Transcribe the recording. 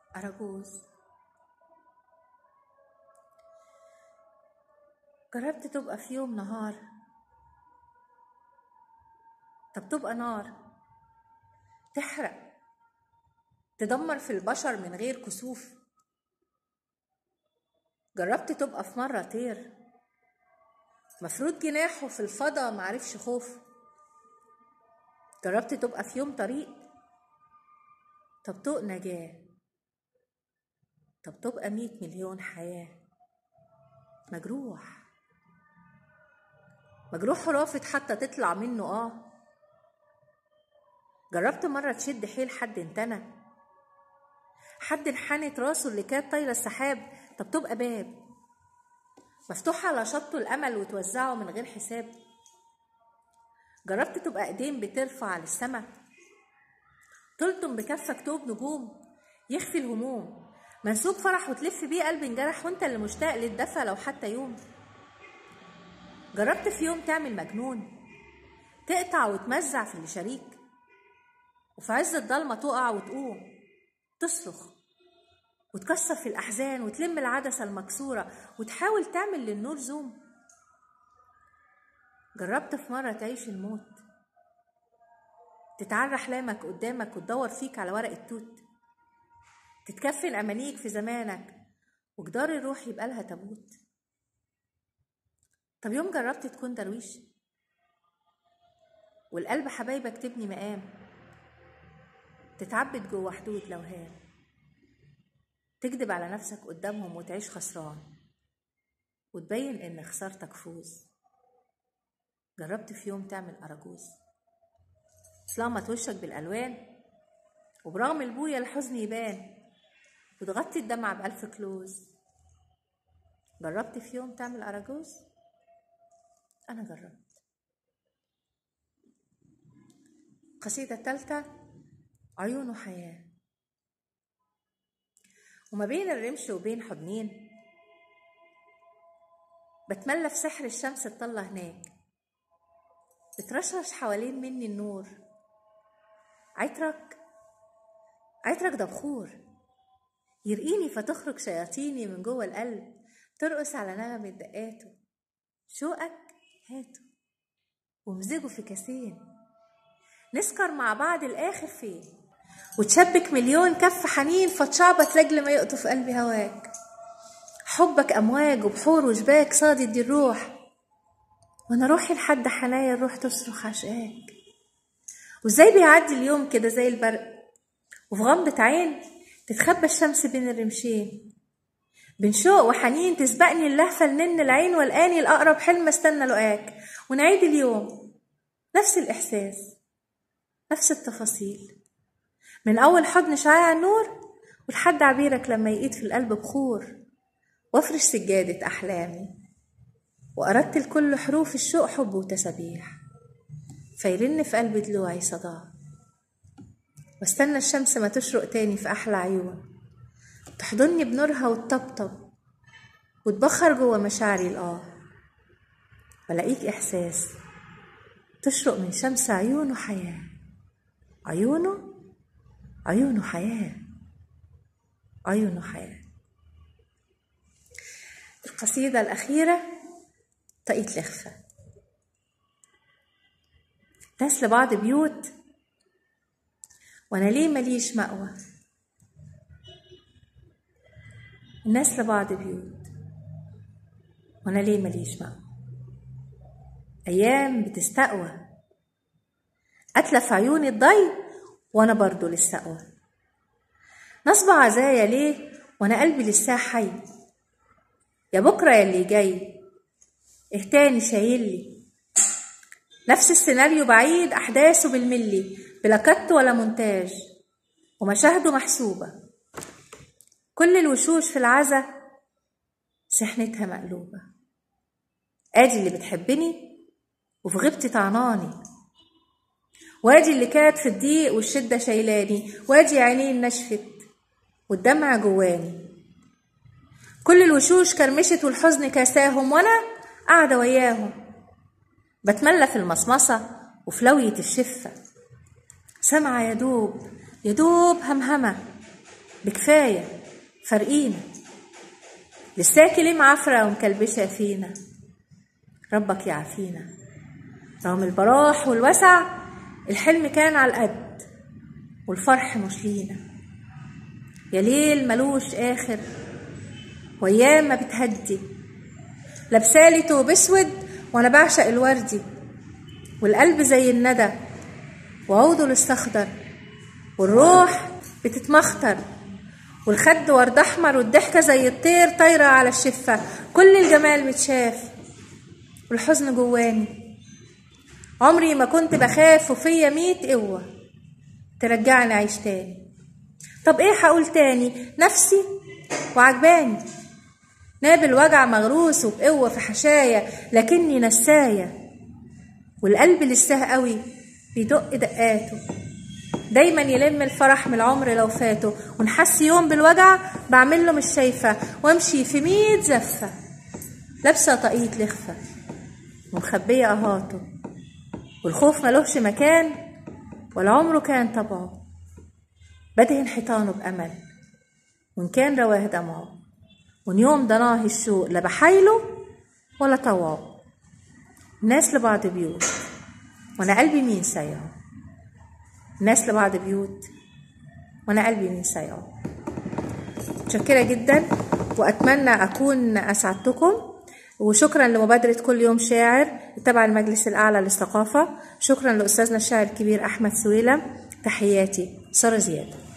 أراجوز جربت تبقى في يوم نهار طب تبقى نار تحرق تدمر في البشر من غير كسوف جربت تبقى في مرة طير مفروض جناحه في الفضا معرفش خوف جربت تبقى في يوم طريق طب طوق نجاة طب تبقى مية مليون حياة مجروح مجروح رافض حتى تطلع منه اه جربت مرة تشد حيل حد انتنى حد انحنت راسه اللي كانت طايرة السحاب طب تبقى باب مفتوح على شطه الأمل وتوزعه من غير حساب جربت تبقى ايدين بترفع للسما تلطم بكفك توب نجوم يخفي الهموم منسوب فرح وتلف بيه قلب انجرح وانت اللي مشتاق للدفى لو حتى يوم جربت في يوم تعمل مجنون تقطع وتمزع في اللي شريك وفي عز الضلمة تقع وتقوم تصرخ وتكسر في الأحزان وتلم العدسة المكسورة وتحاول تعمل للنور زوم جربت في مرة تعيش الموت تتعرى أحلامك قدامك وتدور فيك على ورق التوت تتكفن أمانيك في زمانك وجدار الروح يبقى لها تابوت طب يوم جربت تكون درويش والقلب حبايبك تبني مقام تتعبد جوه حدود لوهان تكذب على نفسك قدامهم وتعيش خسران وتبين ان خسارتك فوز جربت في يوم تعمل أراجوز سلامة وشك بالألوان وبرغم البوية الحزن يبان وتغطي الدمعة بألف كلوز جربت في يوم تعمل أراجوز أنا جربت قصيدة التالتة عيونه حياة وما بين الرمش وبين حضنين بتملى في سحر الشمس الطلة هناك بترشرش حوالين مني النور عطرك عطرك ده بخور يرقيني فتخرج شياطيني من جوه القلب ترقص على نغمة دقاته شوقك هاته ومزجه في كاسين نسكر مع بعض الآخر فين وتشبك مليون كف حنين فتشعبط لجل ما يقطف قلبي هواك حبك أمواج وبحور وشباك صادد دي الروح وانا روحي لحد حنايا الروح تصرخ عشقاك وازاي بيعدي اليوم كده زي البرق وفي غمضة عين تتخبى الشمس بين الرمشين بين شوق وحنين تسبقني اللهفة لنن العين والآني الأقرب حلم استنى لقاك ونعيد اليوم نفس الإحساس نفس التفاصيل من أول حضن شعاع النور ولحد عبيرك لما يقيد في القلب بخور وافرش سجادة أحلامي وأردت لكل حروف الشوق حب وتسابيح فيرن في قلب دلوعي صداه واستنى الشمس ما تشرق تاني في أحلى عيون تحضني بنورها وتطبطب وتبخر جوا مشاعري الآه ولاقيك إحساس تشرق من شمس عيونه حياة عيونه عيونه حياة عيونه حياة القصيدة الأخيرة طاقية الإخفاء ناس لبعض بيوت وأنا ليه مليش مأوى الناس لبعض بيوت وأنا ليه مليش مأوى أيام بتستقوى أتلف عيوني الضي وأنا برضو للسقوى نصب عزايا ليه وأنا قلبي لسه حي يا بكرة يا اللي جاي اهتاني شايلي نفس السيناريو بعيد أحداثه بالملي بلا كت ولا مونتاج ومشاهده محسوبة كل الوشوش في العزا سحنتها مقلوبة ادي اللي بتحبني وفي غيبتي طعناني وادي اللي كانت في الضيق والشدة شايلاني وادي عينين نشفت والدمع جواني كل الوشوش كرمشت والحزن كاساهم وانا قاعدة وياهم بتملى في المصمصة وفي لوية الشفة سامعة يا دوب يا دوب همهمة بكفاية فارقينا لساكي ليه معفرة ومكلبشة فينا ربك يعافينا رغم البراح والوسع الحلم كان على القد والفرح مش لينا يا ليل ملوش آخر وأيام ما بتهدي لابسالي توب اسود وانا بعشق الوردي والقلب زي الندى وعوده الاستخضر والروح بتتمخطر والخد ورد احمر والضحكه زي الطير طايره على الشفه كل الجمال متشاف والحزن جواني عمري ما كنت بخاف وفيا ميت قوه ترجعني اعيش تاني طب ايه هقول تاني نفسي وعجباني ناب الوجع مغروس وبقوة في حشايا لكني نساية والقلب لسه قوي بيدق دقاته دايما يلم الفرح من العمر لو فاته ونحس يوم بالوجع بعمله مش شايفة وامشي في ميت زفة لابسة طاقية لخفة ومخبية اهاته والخوف ملوش مكان ولا عمره كان طبعه بدهن حيطانه بأمل وإن كان رواه دمعه وإن يوم ضناه الشوق لا بحايله ولا طوعه ناس لبعض بيوت وأنا قلبي مين سايعه ناس لبعض بيوت وأنا قلبي مين سايعه متشكرة جدا وأتمنى أكون أسعدتكم وشكرا لمبادرة كل يوم شاعر تبع المجلس الأعلى للثقافة شكرا لأستاذنا الشاعر الكبير أحمد سويلم تحياتي سارة زياد